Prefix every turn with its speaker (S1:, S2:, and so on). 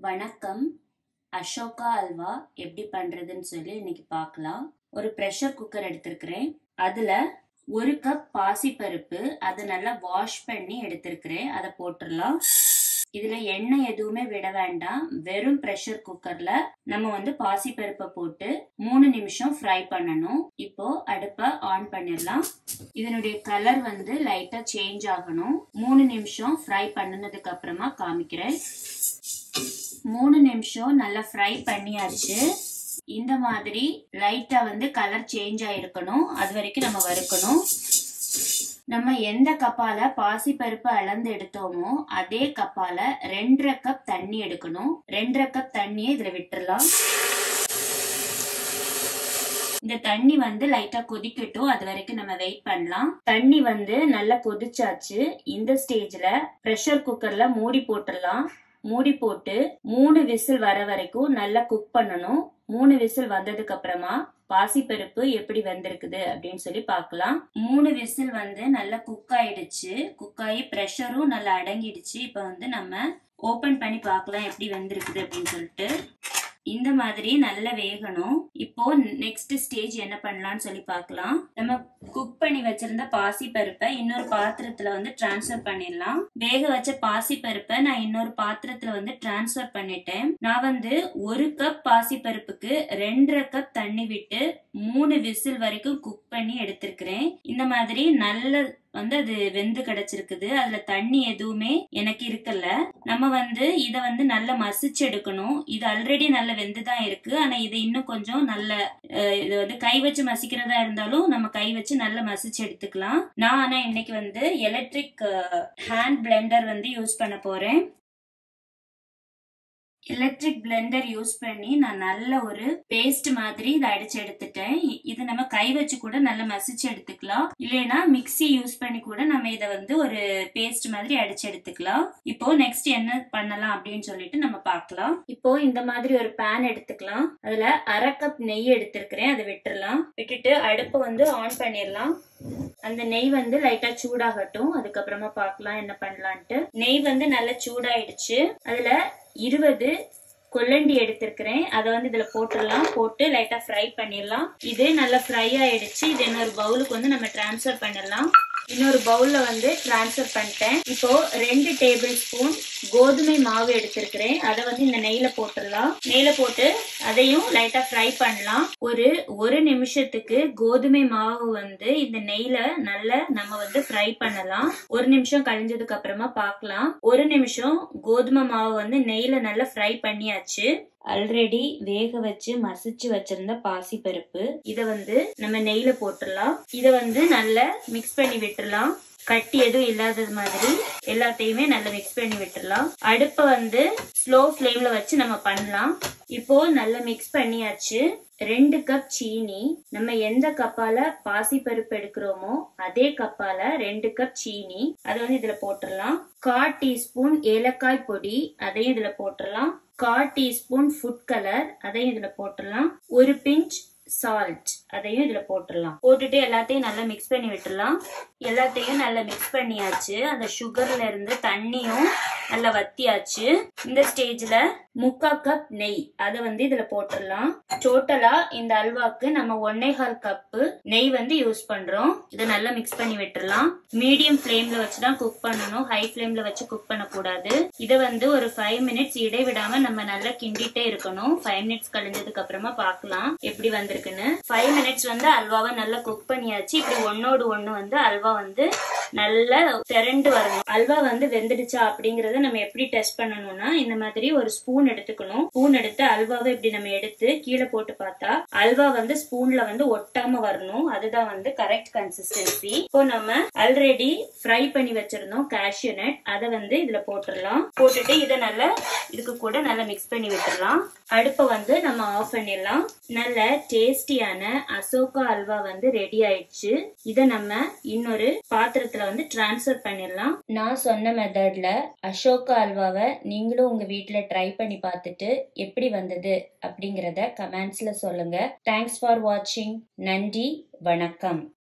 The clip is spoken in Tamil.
S1: வணக்கம் அசோகா அல்வா எப்படி பண்றதுன்னு சொல்லி இன்னைக்கு பார்க்கலாம் ஒரு ப்ரெஷர் குக்கர் எடுத்திருக்கிறேன் அதுல ஒரு கப் பாசிப்பருப்பு அதை நல்லா வாஷ் பண்ணி எடுத்திருக்கிறேன் அதை போட்டுடலாம் இதுல எண்ணெய் எதுவுமே விட வேண்டாம் வெறும் ப்ரெஷர் குக்கர்ல நம்ம வந்து பாசிப்பருப்பை போட்டு மூணு நிமிஷம் ஃப்ரை பண்ணணும் இப்போ அடுப்பை ஆன் பண்ணிடலாம் இதனுடைய கலர் வந்து லைட்டா சேஞ்ச் ஆகணும் மூணு நிமிஷம் ஃப்ரை பண்ணினதுக்கு அப்புறமா காமிக்கிறேன் மூணு நிமிஷம் நல்லா ஃப்ரை பண்ணியாச்சு இந்த மாதிரி லைட்டா வந்து கலர் சேஞ்ச் ஆயிருக்கணும் அது வரைக்கும் நம்ம வறுக்கணும் நம்ம எந்த கப்பால பாசி பருப்பு அளந்து எடுத்தோமோ அதே கப்பால ரெண்டரை கப் தண்ணி எடுக்கணும் ரெண்டரை கப் தண்ணியை இதுல விட்டுறலாம் இந்த தண்ணி வந்து லைட்டா கொதிக்கட்டும் அது வரைக்கும் நம்ம வெயிட் பண்ணலாம் தண்ணி வந்து நல்லா கொதிச்சாச்சு இந்த ஸ்டேஜ்ல ப்ரெஷர் குக்கர்ல மூடி போட்டுடலாம் மூடி போட்டு மூணு விசில் வர வரைக்கும் நல்லா குக் பண்ணணும் மூணு விசில் வந்ததுக்கு அப்புறமா பாசிப்பருப்பு எப்படி வெந்திருக்குது அப்படின்னு சொல்லி பார்க்கலாம் மூணு விசில் வந்து நல்லா குக் ஆயிடுச்சு குக் ஆகி ப்ரெஷரும் நல்லா அடங்கிடுச்சு இப்போ வந்து நம்ம ஓபன் பண்ணி பார்க்கலாம் எப்படி வெந்திருக்குது அப்படின்னு சொல்லிட்டு இந்த மாதிரி நல்லா வேகணும் இப்போ நெக்ஸ்ட் ஸ்டேஜ் என்ன பண்ணலாம்னு சொல்லி பார்க்கலாம் நம்ம குக் பண்ணி வச்சிருந்த பாசி பருப்பை இன்னொரு பாத்திரத்துல வந்து டிரான்ஸ்ஃபர் பண்ணிடலாம் வேக வச்ச பாசி பருப்பை நான் இன்னொரு பாத்திரத்துல வந்து டிரான்ஸ்ஃபர் பண்ணிட்டேன் நான் வந்து ஒரு கப் பாசி பருப்புக்கு ரெண்டரை கப் தண்ணி விட்டு மூணு விசில் வரைக்கும் குக் பண்ணி எடுத்திருக்கிறேன் இந்த மாதிரி நல்ல வந்து அது வெந்து கிடைச்சிருக்குது அதுல தண்ணி எதுவுமே எனக்கு இருக்கல நம்ம வந்து இத வந்து நல்லா மசிச்சு எடுக்கணும் இது ஆல்ரெடி நல்ல வெந்துதான் இருக்கு ஆனா இது இன்னும் கொஞ்சம் நல்ல இது வந்து கை வச்சு மசிக்கிறதா இருந்தாலும் நம்ம கை வச்சு நல்லா மசிச்சு எடுத்துக்கலாம் நான் ஆனா இன்னைக்கு வந்து எலக்ட்ரிக் ஹேண்ட் பிளெண்டர் வந்து யூஸ் பண்ண போறேன் எலக்ட்ரிக் பிளெண்டர் யூஸ் பண்ணி நான் நல்ல ஒரு பேஸ்ட் மாதிரி இதை அடிச்சு எடுத்துட்டேன் இது நம்ம கை வச்சு கூட நல்லா மசிச்சு எடுத்துக்கலாம் இல்லைன்னா மிக்சி யூஸ் பண்ணி கூட நம்ம இதை வந்து ஒரு பேஸ்ட் மாதிரி அடிச்சு எடுத்துக்கலாம் இப்போ நெக்ஸ்ட் என்ன பண்ணலாம் அப்படின்னு சொல்லிட்டு நம்ம பார்க்கலாம் இப்போ இந்த மாதிரி ஒரு பேன் எடுத்துக்கலாம் அதுல அரை கப் நெய் எடுத்திருக்கிறேன் அதை விட்டுறலாம் விட்டுட்டு அடுப்பை வந்து ஆன் பண்ணிடலாம் அந்த நெய் வந்து லைட்டா சூடாகட்டும் அதுக்கப்புறமா பார்க்கலாம் என்ன பண்ணலான்ட்டு நெய் வந்து நல்லா சூடாயிடுச்சு அதுல இருபது கொல்லண்டி எடுத்திருக்கிறேன் அதை வந்து இதுல போட்டுடலாம் போட்டு லைட்டா ஃப்ரை பண்ணிடலாம் இது நல்லா ஃப்ரை ஆயிடுச்சு இது இன்னொரு பவுலுக்கு வந்து நம்ம டிரான்ஸ்ஃபர் பண்ணிடலாம் இன்னொரு பவுல்ல வந்து டிரான்ஸ்ஃபர் பண்ணிட்டேன் இப்போ ரெண்டு டேபிள் ஸ்பூன் கோதுமை மாவு எடுத்திருக்கிறேன் அதை வந்து இந்த நெய்ல போட்டுடலாம் நெய்ல போட்டு அதையும் லைட்டா ஃப்ரை பண்ணலாம் ஒரு ஒரு நிமிஷத்துக்கு கோதுமை மாவு வந்து இந்த நெய்ல நல்ல நம்ம வந்து ஃப்ரை பண்ணலாம் ஒரு நிமிஷம் கழிஞ்சதுக்கு அப்புறமா பார்க்கலாம் ஒரு நிமிஷம் கோதுமை மாவு வந்து நெய்ல நல்லா ஃப்ரை பண்ணியாச்சு ஆல்ரெடி வேக வச்சு மசிச்சு வச்சிருந்த பாசி பருப்பு இத வந்து நம்ம நெய்ல போட்டுடலாம் இத வந்து நல்லா மிக்ஸ் பண்ணி விட்டுறலாம் கட்டி எதுவும் இல்லாதது மாதிரி எல்லாத்தையுமே நல்லா மிக்ஸ் பண்ணி விட்டுறலாம் அடுப்பை வந்து ஸ்லோ ஃப்ளேம்ல வச்சு நம்ம பண்ணலாம் இப்போ நல்லா மிக்ஸ் பண்ணியாச்சு ரெண்டு கப் சீனி நம்ம எந்த கப்பால பாசி பருப்பு எடுக்கிறோமோ அதே கப்பால ரெண்டு கப் சீனி அதை வந்து இதுல போட்டுடலாம் கால் டீஸ்பூன் ஏலக்காய் பொடி அதையும் இதுல போட்டுடலாம் கால் டீஸ்பூன் ஃபுட் கலர் அதையும் இதுல போட்டுடலாம் ஒரு பிஞ்ச் சால்ட் அதையும் இதுல போட்டுடலாம் போட்டுட்டு எல்லாத்தையும் நல்லா மிக்ஸ் பண்ணி விட்டுடலாம் எல்லாத்தையும் நல்லா மிக்ஸ் பண்ணியாச்சு அந்த சுகர்ல இருந்து தண்ணியும் நல்லா வத்தியாச்சு இந்த ஸ்டேஜ்ல முக்கா கப் நெய் அதை வந்து இதுல போட்டுடலாம் டோட்டலா இந்த அல்வாக்கு நம்ம ஒன்னே கால் கப்பு நெய் வந்து யூஸ் பண்றோம் இதை நல்லா மிக்ஸ் பண்ணி விட்டுறலாம் மீடியம் ஃபிளேம்ல வச்சுதான் குக் பண்ணணும் ஹை ஃபிளேம்ல வச்சு குக் பண்ணக்கூடாது இதை வந்து ஒரு ஃபைவ் மினிட்ஸ் இடைவிடாம நம்ம நல்லா கிண்டிட்டே இருக்கணும் ஃபைவ் மினிட்ஸ் கழிஞ்சதுக்கு அப்புறமா பார்க்கலாம் எப்படி வந்திருக்குன்னு ஃபைவ் மினிட்ஸ் வந்து அல்வாவை நல்லா குக் பண்ணியாச்சு இப்படி ஒன்னோடு ஒண்ணு வந்து அல்வா வந்து நல்லா திரண்டு வரணும் அல்வா வந்து வெந்துடுச்சா அப்படிங்கறத நம்ம எப்படி டெஸ்ட் பண்ணணும்னா இந்த மாதிரி ஒரு ஸ்பூன் எடுத்துக்கணும் ஸ்பூன் எடுத்து அல்வாவை இப்படி நம்ம எடுத்து கீழே போட்டு பார்த்தா அல்வா வந்து ஸ்பூன்ல வந்து ஒட்டாம வரணும் அதுதான் வந்து கரெக்ட் கன்சிஸ்டன்சி இப்போ நம்ம ஆல்ரெடி ஃப்ரை பண்ணி வச்சிருந்தோம் கேஷ்யூ நட் அதை வந்து இதுல போட்டுடலாம் போட்டுட்டு இதை நல்லா இதுக்கு கூட நல்லா மிக்ஸ் பண்ணி விட்டுடலாம் அடுப்பை வந்து நம்ம ஆஃப் பண்ணிடலாம் நல்ல டேஸ்டியான அசோகா அல்வா வந்து ரெடி ஆயிடுச்சு இதை நம்ம இன்னொரு பாத்திரத்துல வந்து டிரான்ஸ்ஃபர் பண்ணிடலாம் நான் சொன்ன மெத்தட்ல அசோகா அல்வாவை நீங்களும் உங்க வீட்ல ட்ரை பண்ணி பார்த்துட்டு எப்படி வந்தது அப்படிங்கறத கமெண்ட்ஸ்ல சொல்லுங்க தேங்க்ஸ் ஃபார் வாட்சிங் நன்றி வணக்கம்